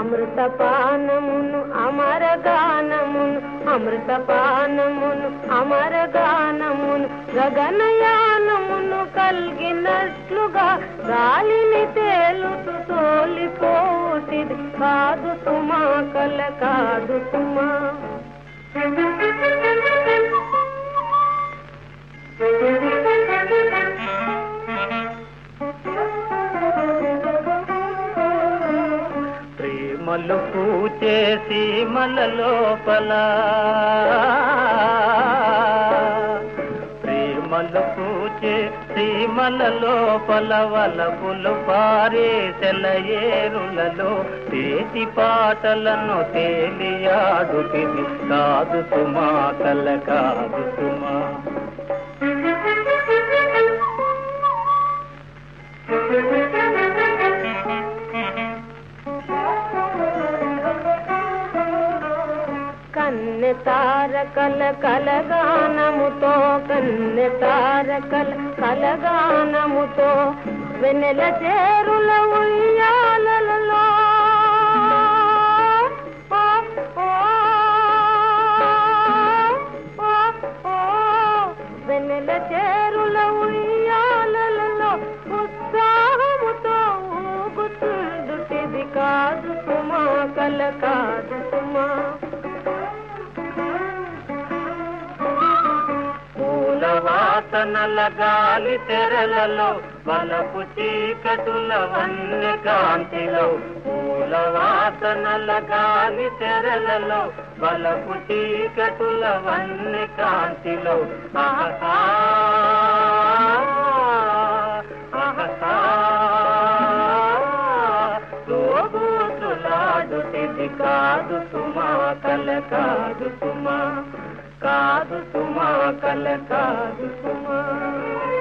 అమృతపానమును అమరగానమును అమృతపానమును అమరగానమును గగనయానమును కలిగినట్లుగా గాలిని తేలుతూ తోలిపోతిది కాదు సుమా కల కాదు సుమా ప్రేమలు పూచే సీమల లోపల ప్రేమలు పూచే సీమల లోపల వలపులు పారే సెలయేరులలో తేటి పాటలను తేలియాడుతిది కాదు సుమా కల కాదు సుమా కన్నె తారకల కలగానముతో కన్నె తారకల కలగానముతో వెన్నెల చేరుల ఉయ్యాలలో ఓ, ఓ, ఓ, ఓ, వెన్నెల చేరుల ఉయ్యాలలో ఉత్సాహముతో ఊగుతుండుటిది కాదు సుమా కల కాదు సుమా పూల వాసనల గాలి తెరలలో వలపు చీకటుల వన్య కాంతిలో పూల వాసనల గాలి తెరలలో వలపు చీకటుల వన్య కాంతిలో ఆహా ఆహా తోబూతులాడుతిది కాదు సుమా కల కాదు సుమా కాదు సుమా కల కాదు సుమా